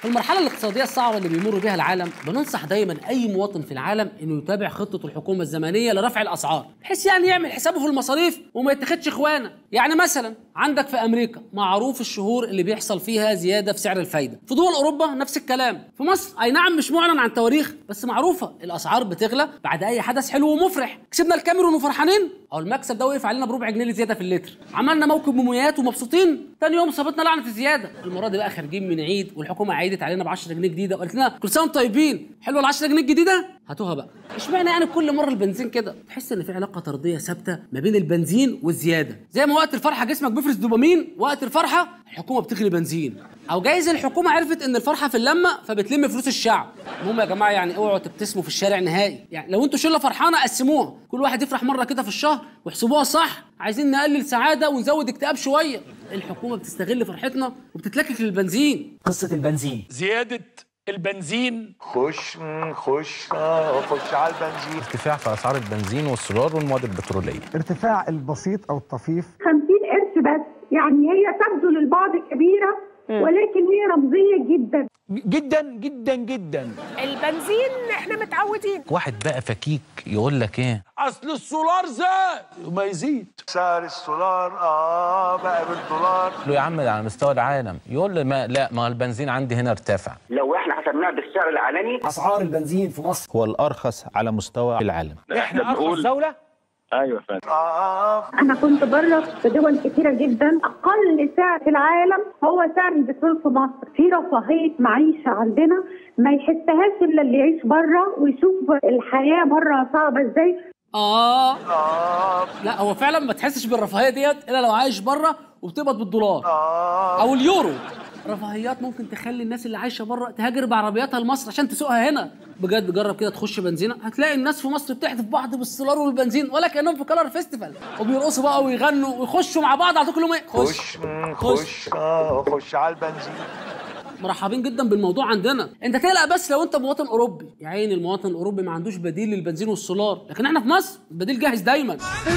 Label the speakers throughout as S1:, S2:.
S1: في المرحلة الاقتصادية الصعبة اللي بيمر بها العالم بننصح دايما أي مواطن في العالم إنه يتابع خطة الحكومة الزمنية لرفع الأسعار بحيث يعني يعمل حسابه في المصاريف وما يتخدش إخوانه يعني مثلا عندك في أمريكا معروف الشهور اللي بيحصل فيها زيادة في سعر الفايدة في دول أوروبا نفس الكلام في مصر أي نعم مش معلن عن تواريخ بس معروفة الأسعار بتغلى بعد أي حدث حلو ومفرح كسبنا الكاميرون وفرحانين أو المكسب ده وقف علينا بربع جنيه زيادة في اللتر عملنا موكب موميات ومبسوطين تاني يوم صابتنا لعنة الزيادة المرة دي بقى خارجين من عيد والحكومة عيدت علينا ب 10 جنيه جديدة وقالت لنا كل سنة وانتم طيبين حلوة ال 10 جنيه الجديدة هاتوها بقى اشمعنى يعني كل مرة البنزين كده تحس ان في علاقة طردية ثابتة ما بين البنزين والزيادة زي ما وقت الفرحة جسمك بيفرز دوبامين وقت الفرحة الحكومة بتغلي بنزين او جايز الحكومه عرفت ان الفرحه في اللمه فبتلم فلوس الشعب المهم يا جماعه يعني اوعوا تبتسموا في الشارع نهائي يعني لو انتوا شله فرحانه قسموها كل واحد يفرح مره كده في الشهر واحسبوها صح عايزين نقلل سعاده ونزود اكتئاب شويه الحكومه بتستغل فرحتنا وبتتلكك للبنزين
S2: قصة البنزين
S3: زيادة البنزين
S4: خش خش آه، خش على البنزين
S5: ارتفاع في اسعار البنزين والسولار والمواد البتروليه
S6: ارتفاع البسيط او الطفيف
S7: 50 قرش بس يعني هي تبدو للبعض كبيرة ولكن هي رمزية جدا
S3: جدا جدا جدا
S8: البنزين احنا متعودين
S5: واحد بقى فكيك يقول لك ايه
S3: اصل السولار زاد وما يزيد
S4: سعر السولار اه بقى بالدولار
S5: يقول له يا عم ده على مستوى العالم يقول له ما لا ما البنزين عندي هنا ارتفع
S9: لو احنا حسبناها بالسعر العالمي
S2: اسعار البنزين في مصر
S5: هو الارخص على مستوى العالم
S3: احنا ارخص دوله
S9: ايوه فندم
S4: اه
S7: أنا كنت بره في دول كتيرة جدا أقل سعر في العالم هو سعر البترول في مصر في رفاهية معيشة عندنا ما يحسهاش إلا اللي يعيش بره ويشوف الحياة بره صعبة إزاي
S1: اه
S4: اه
S1: لا هو فعلا ما تحسش بالرفاهيه ديت الا لو عايش بره وبتقبض بالدولار
S4: اه
S1: او اليورو رفاهيات ممكن تخلي الناس اللي عايشه بره تهاجر بعربياتها لمصر عشان تسوقها هنا بجد جرب كده تخش بنزينه هتلاقي الناس في مصر بتحدف بعض بالسولار والبنزين ولا كانهم في كلر فيستيفال وبيرقصوا بقى ويغنوا ويخشوا مع بعض على كلهم ايه
S4: خش خش اه خش على البنزين
S1: مرحبين جدا بالموضوع عندنا انت تقلق بس لو انت مواطن اوروبي يا عيني المواطن الاوروبي ما عندوش بديل للبنزين والسولار لكن احنا في مصر البديل جاهز دايما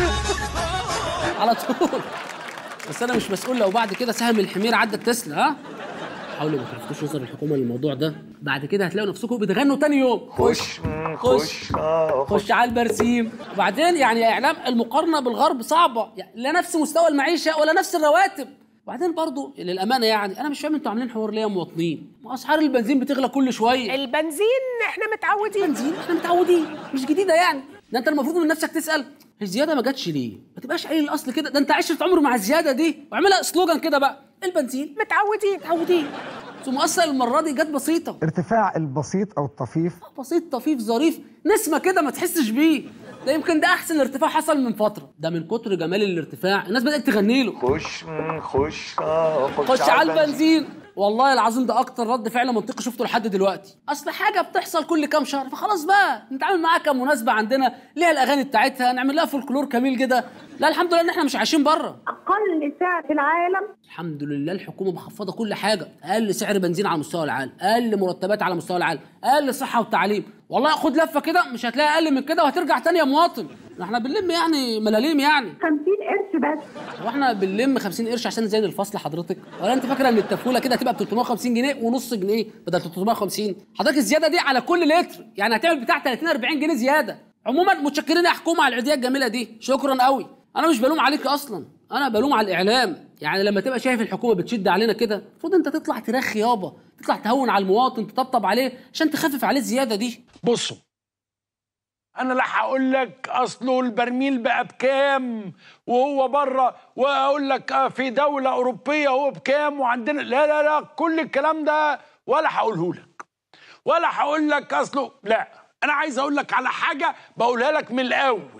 S1: على طول بس انا مش مسؤول لو بعد كده سهم الحمير عدى التسلا ها حاولوا ما تلفتوش نظر الحكومه للموضوع ده بعد كده هتلاقوا نفسكم بتغنوا تاني يوم
S4: خش خش اه
S1: خش على البرسيم وبعدين يعني يا اعلام المقارنه بالغرب صعبه يعني لا نفس مستوى المعيشه ولا نفس الرواتب وبعدين برضو للامانه يعني انا مش فاهم انتوا عاملين حوار ليه يا مواطنين ما اسعار البنزين بتغلى كل شويه
S8: البنزين احنا متعودين
S1: بنزين احنا متعودين مش جديده يعني ده انت المفروض من نفسك تسال الزياده ما جاتش ليه ما تبقاش قليل الاصل كده ده انت عشره عمر مع الزياده دي واعملها سلوجان كده بقى البنزين
S8: متعودين
S1: متعودين ثم اصلا المره دي جت بسيطه
S6: ارتفاع البسيط او الطفيف
S1: بسيط طفيف ظريف نسمه كده ما تحسش بيه ده يمكن ده احسن ارتفاع حصل من فتره ده من كتر جمال الارتفاع الناس بدات تغني له
S4: خش خش اه
S1: خش على البنزين والله العظيم ده اكتر رد فعل منطقي شفته لحد دلوقتي اصل حاجه بتحصل كل كام شهر فخلاص بقى نتعامل معاها كمناسبه عندنا ليها الاغاني بتاعتها نعمل لها فولكلور جميل كده لا الحمد لله ان احنا مش عايشين بره
S7: أقل سعر في العالم
S1: الحمد لله الحكومه مخفضه كل حاجه اقل سعر بنزين على مستوى العالم اقل مرتبات على مستوى العالم اقل صحه وتعليم والله خد لفه كده مش هتلاقي اقل من كده وهترجع تاني يا مواطن احنا بنلم يعني ملاليم يعني
S7: 50 قرش بس
S1: هو احنا بنلم 50 قرش عشان نزين الفصل حضرتك ولا انت فاكره ان التفوله كده هتبقى ب 350 جنيه ونص جنيه بدل 350 حضرتك الزياده دي على كل لتر يعني هتعمل بتاع 30 40 جنيه زياده عموما متشكرين يا حكومه على العيديه الجميله دي شكرا قوي انا مش بلوم عليك اصلا انا بلوم على الاعلام يعني لما تبقى شايف الحكومه بتشد علينا كده المفروض انت تطلع ترخي يابا تطلع تهون على المواطن تطبطب عليه عشان تخفف عليه الزياده دي
S3: بصوا انا لا هقول لك اصله البرميل بقى بكام وهو بره واقول لك آه في دوله اوروبيه هو بكام وعندنا لا لا لا كل الكلام ده ولا هقوله لك ولا هقول لك اصله لا انا عايز اقول لك على حاجه بقولها لك من الاول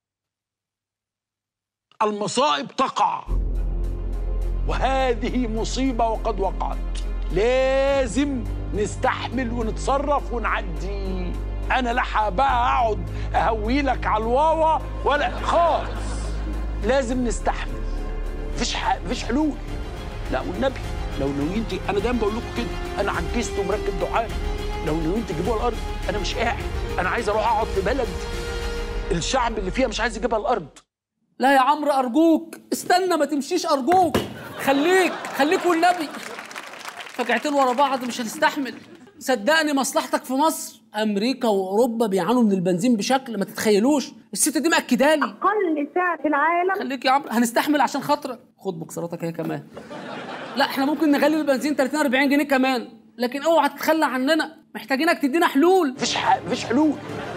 S3: المصائب تقع وهذه مصيبه وقد وقعت لازم نستحمل ونتصرف ونعدي انا لا بقى اقعد اهوي لك على الواوا ولا خالص لازم نستحمل مفيش ح... مفيش حلول لا والنبي لو ناويين ت- انا دايما بقول لكم كده انا عجزت ومركب دعاء لو ناويين تجيبوها الارض انا مش قاعد انا عايز اروح اقعد في بلد الشعب اللي فيها مش عايز يجيبها الارض
S1: لا يا عمرو ارجوك استنى ما تمشيش ارجوك خليك خليك والنبي فجعتين ورا بعض مش هتستحمل صدقني مصلحتك في مصر امريكا واوروبا بيعانوا من البنزين بشكل ما تتخيلوش الست دي مأكدالي
S7: اقل سعر في العالم
S1: خليك يا عمرو هنستحمل عشان خاطرك خد بكسراتك هي كمان لا احنا ممكن نغلي البنزين 30 40 جنيه كمان لكن اوعى تتخلى عننا محتاجينك تدينا حلول
S3: مفيش ح... مفيش حلول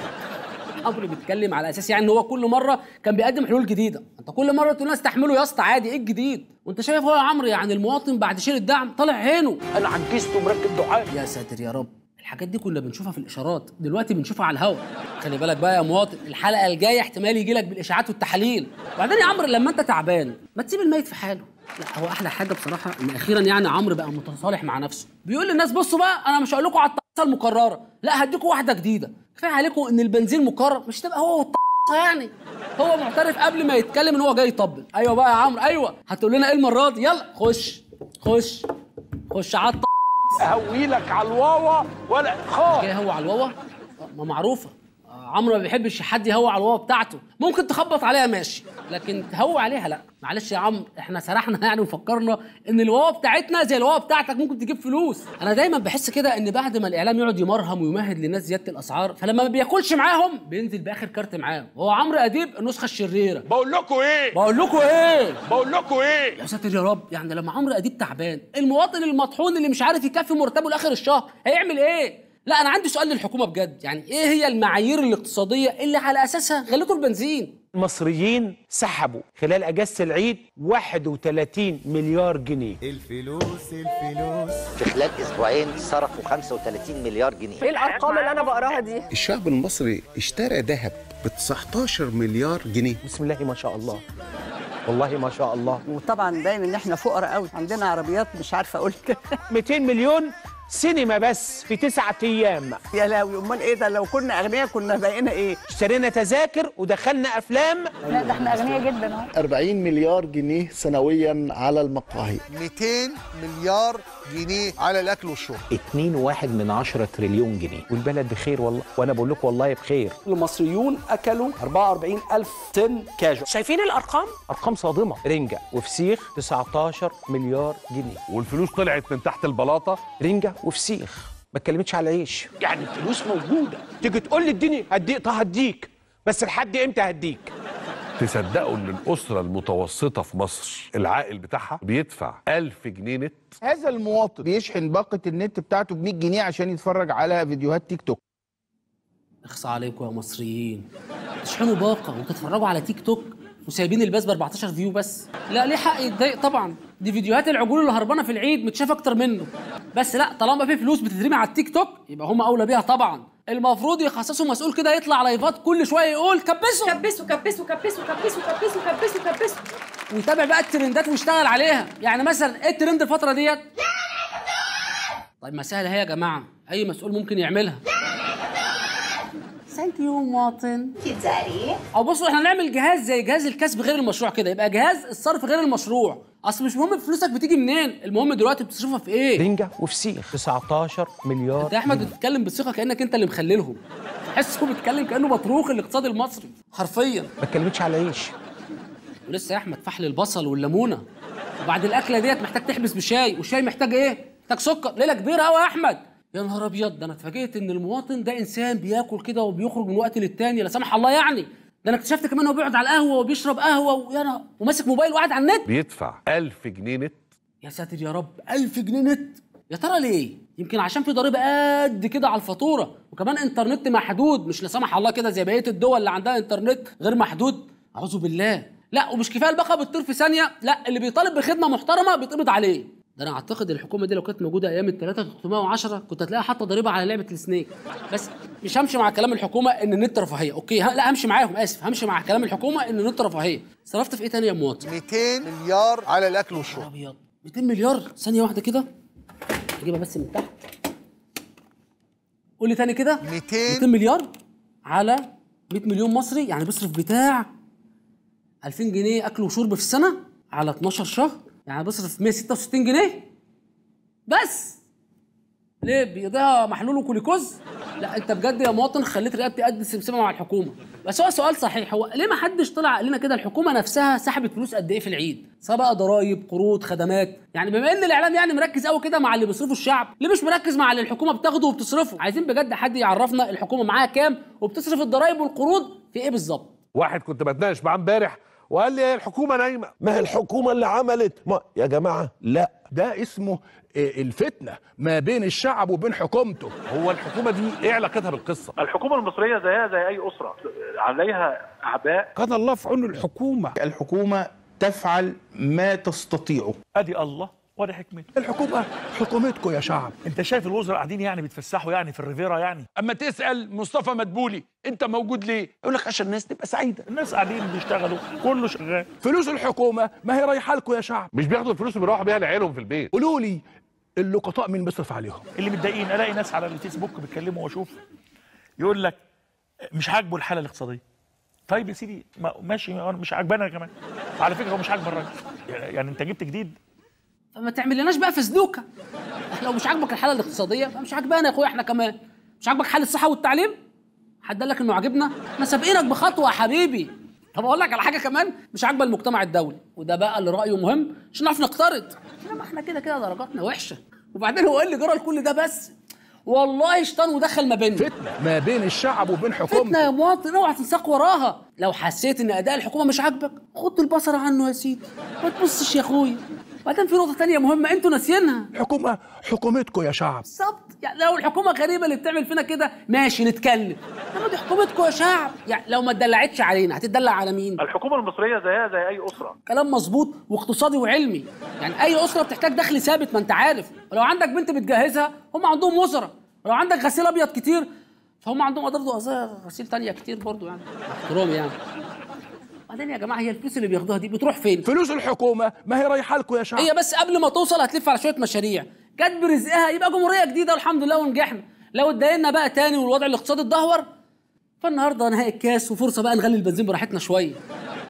S1: عمرو بيتكلم على اساس يعني ان هو كل مره كان بيقدم حلول جديده انت كل مره تقول لنا استحملوا يا اسطى عادي ايه الجديد وانت شايف هو يا عمرو يعني المواطن بعد شيل الدعم طالع عينه
S3: انا عجزت ومركب دعاء
S1: يا ساتر يا رب الحاجات دي كنا بنشوفها في الاشارات دلوقتي بنشوفها على الهواء خلي بالك بقى يا مواطن الحلقه الجايه احتمال يجي لك بالاشاعات والتحاليل وبعدين يا عمرو لما انت تعبان ما تسيب الميت في حاله لا هو احلى حاجه بصراحه ان اخيرا يعني عمرو بقى متصالح مع نفسه بيقول للناس بصوا بقى انا مش هقول لكم على الطاسه المكرره لا هديكم واحده جديده كفايه عليكم ان البنزين مكرر مش تبقى هو والطاسه يعني هو معترف قبل ما يتكلم ان هو جاي يطبل ايوه بقى يا عمرو ايوه هتقول لنا ايه المره دي يلا خش خش خش على الط-
S3: اهوي لك على الواوا ولا خالص
S1: جاي هو على الواوا آه، ما معروفه آه، عمرو ما بيحبش حد يهوى على الواوا بتاعته ممكن تخبط عليها ماشي لكن تهوى عليها لا معلش يا عمرو احنا سرحنا يعني وفكرنا ان الواوا بتاعتنا زي الواوا بتاعتك ممكن تجيب فلوس انا دايما بحس كده ان بعد ما الاعلام يقعد يمرهم ويمهد للناس زياده الاسعار فلما ما بياكلش معاهم بينزل باخر كارت معاهم هو عمرو اديب النسخه الشريره
S3: بقول لكم ايه
S1: بقول لكم ايه
S3: بقول لكم ايه
S1: يا ساتر يا رب يعني لما عمرو اديب تعبان المواطن المطحون اللي مش عارف يكفي مرتبه لاخر الشهر هيعمل ايه لا انا عندي سؤال للحكومه بجد يعني ايه هي المعايير الاقتصاديه اللي على اساسها غلتوا البنزين
S10: المصريين سحبوا خلال اجازه العيد 31 مليار جنيه
S11: الفلوس الفلوس
S12: في خلال اسبوعين صرفوا 35 مليار جنيه
S8: ايه الارقام اللي انا بقراها دي
S11: الشعب المصري اشترى ذهب ب 19 مليار جنيه
S10: بسم الله ما شاء الله والله ما شاء الله
S13: وطبعا باين ان احنا فقراء قوي عندنا عربيات مش عارفه اقول كده
S10: 200 مليون سينما بس في تسعة ايام
S13: يا لهوي امال ايه ده لو كنا اغنياء كنا بقينا ايه
S10: اشترينا تذاكر ودخلنا افلام
S14: لا ده احنا اغنياء جدا اهو
S15: 40 مليار جنيه سنويا على المقاهي
S11: 200 مليار جنيه على الاكل والشرب
S5: 2 واحد من 10 تريليون جنيه
S10: والبلد بخير والله وانا بقول لكم والله بخير
S16: المصريون اكلوا 44 الف طن كاجو
S8: شايفين الارقام
S10: ارقام صادمه رنجه وفسيخ 19 مليار جنيه
S17: والفلوس طلعت من تحت البلاطه
S10: رنجه وفسيخ ما اتكلمتش على العيش
S3: يعني الفلوس موجوده
S10: تيجي تقول لي اديني هديك طه هديك بس لحد امتى هديك
S17: تصدقوا ان الاسره المتوسطه في مصر العائل بتاعها بيدفع 1000 جنيه نت
S18: هذا المواطن بيشحن باقة النت بتاعته ب 100 جنيه عشان يتفرج على فيديوهات تيك توك
S1: اخصى عليكم يا مصريين تشحنوا باقه وتتفرجوا على تيك توك وسايبين الباس ب 14 فيو بس لا ليه حق يتضايق طبعا دي فيديوهات العجول اللي هربانه في العيد متشاف اكتر منه بس لا طالما في فلوس بتترمي على التيك توك يبقى هم اولى بيها طبعا المفروض يخصصوا مسؤول كده يطلع لايفات كل شويه يقول كبسوا
S8: كبسوا كبسوا كبسوا كبسوا كبسوا كبسوا كبسوا
S1: ويتابع بقى الترندات ويشتغل عليها يعني مثلا ايه الترند الفتره ديت طيب ما سهله هي يا جماعه اي مسؤول ممكن يعملها ثانك يو مواطن او بصوا احنا نعمل جهاز زي جهاز الكسب غير المشروع كده يبقى جهاز الصرف غير المشروع اصل مش مهم فلوسك بتيجي منين المهم دلوقتي بتصرفها في ايه
S10: رنجه وفسيخ 19 مليار
S1: انت يا احمد بتتكلم بثقه كانك انت اللي مخللهم تحسه بيتكلم كانه بطروخ الاقتصاد المصري حرفيا
S10: ما اتكلمتش على العيش
S1: ولسه يا احمد فحل البصل والليمونه وبعد الاكله ديت محتاج تحبس بشاي والشاي محتاج ايه محتاج سكر ليله كبيره قوي يا احمد يا نهار ابيض ده انا اتفاجئت ان المواطن ده انسان بياكل كده وبيخرج من وقت للتاني لا سمح الله يعني ده انا اكتشفت كمان هو بيقعد على القهوه وبيشرب قهوه ويا نهار- وماسك موبايل وقاعد على النت
S17: بيدفع 1000 جنيه نت
S1: يا ساتر يا رب 1000 جنيه نت يا ترى ليه؟ يمكن عشان في ضريبه قد كده على الفاتوره وكمان انترنت محدود مش لا سمح الله كده زي بقيه الدول اللي عندها انترنت غير محدود اعوذ بالله لا ومش كفايه الباقه بتطير في ثانيه لا اللي بيطالب بخدمه محترمه بيتقبض عليه ده انا اعتقد الحكومه دي لو كانت موجوده ايام ال 310 كنت هتلاقيها حاطه ضريبه على لعبه السنيك بس مش همشي مع كلام الحكومه ان النت رفاهيه اوكي ها لا همشي معاهم اسف همشي مع كلام الحكومه ان النت رفاهيه صرفت في ايه تاني يا مواطن
S11: 200 مليار على الاكل والشرب
S1: ابيض 200 مليار ثانيه واحده كده اجيبها بس من تحت قول لي تاني كده
S11: 200
S1: 200 مليار على 100 مليون مصري يعني بيصرف بتاع 2000 جنيه اكل وشرب في السنه على 12 شهر يعني بيصرف 166 جنيه بس ليه بيقضيها محلول وكوليكوز لا انت بجد يا مواطن خليت رقبتي قد السمسمه مع الحكومه بس هو سؤال صحيح هو ليه ما حدش طلع قال لنا كده الحكومه نفسها سحبت فلوس قد ايه في العيد سواء بقى ضرايب قروض خدمات يعني بما ان الاعلام يعني مركز قوي كده مع اللي بيصرفه الشعب ليه مش مركز مع اللي الحكومه بتاخده وبتصرفه عايزين بجد حد يعرفنا الحكومه معاها كام وبتصرف الضرايب والقروض في ايه بالظبط
S17: واحد كنت بتناقش معاه امبارح وقال لي الحكومه نايمه
S19: ما هي الحكومه اللي عملت ما يا جماعه لا
S16: ده اسمه آه، الفتنه ما بين الشعب وبين حكومته
S17: هو الحكومه دي ايه علاقتها بالقصه
S9: الحكومه المصريه زيها زي اي اسره عليها اعباء
S18: كان الله في عون الحكومه الحكومه تفعل ما تستطيع
S20: ادي الله وادي حكمته
S18: الحكومه حكومتكم يا شعب
S20: انت شايف الوزراء قاعدين يعني بيتفسحوا يعني في الريفيرا يعني
S3: اما تسال مصطفى مدبولي انت موجود ليه يقول لك عشان الناس تبقى سعيده
S20: الناس قاعدين بيشتغلوا كله شغال
S18: فلوس الحكومه ما هي رايحه لكم يا شعب
S17: مش بياخدوا الفلوس وبيروحوا بيها لعيالهم في البيت
S18: قولوا لي اللقطاء مين بيصرف عليهم
S20: اللي متضايقين الاقي ناس على الفيسبوك بيتكلموا واشوف يقول لك مش عاجبه الحاله الاقتصاديه طيب يا سيدي ما- ماشي أنا مش عاجبانا أنا كمان على فكره هو مش عاجب الراجل يعني انت جبت جديد
S1: فما تعملناش بقى فزلوكه لو مش عاجبك الحاله الاقتصاديه فمش عاجبانا يا اخويا احنا كمان مش عاجبك حال الصحه والتعليم حد قال لك انه عاجبنا احنا سابقينك بخطوه يا حبيبي طب اقول لك على حاجه كمان مش عاجبه المجتمع الدولي وده بقى اللي رايه مهم عشان نعرف نقترض انما احنا كده كده درجاتنا وحشه وبعدين هو ايه اللي جرى لكل ده بس والله شيطان ودخل ما بيننا
S18: فتنه ما بين الشعب وبين
S1: فتنه
S18: حكومته
S1: يا مواطن اوعى تنساق وراها لو حسيت ان اداء الحكومه مش عاجبك غض البصر عنه يا سيدي ما تبصش يا اخويا بعدين في نقطه تانية مهمه انتوا ناسيينها
S18: الحكومه حكومتكم يا شعب
S1: بالظبط يعني لو الحكومه غريبه اللي بتعمل فينا كده ماشي نتكلم انما دي حكومتكم يا شعب يعني لو ما اتدلعتش علينا هتتدلع على مين
S9: الحكومه المصريه زيها زي اي اسره
S1: كلام مظبوط واقتصادي وعلمي يعني اي اسره بتحتاج دخل ثابت ما انت عارف ولو عندك بنت بتجهزها هم عندهم وزراء ولو عندك غسيل ابيض كتير فهم عندهم برضه غسيل تانية كتير برضه يعني مع احترامي يعني بعدين يا جماعه هي الفلوس اللي بياخدوها دي بتروح فين
S18: فلوس الحكومه ما هي رايحه لكم يا شعب
S1: هي بس قبل ما توصل هتلف على شويه مشاريع جت برزقها يبقى جمهوريه جديده والحمد لله ونجحنا لو اتضايقنا بقى تاني والوضع الاقتصادي اتدهور فالنهارده نهائي الكاس وفرصه بقى نغلي البنزين براحتنا شويه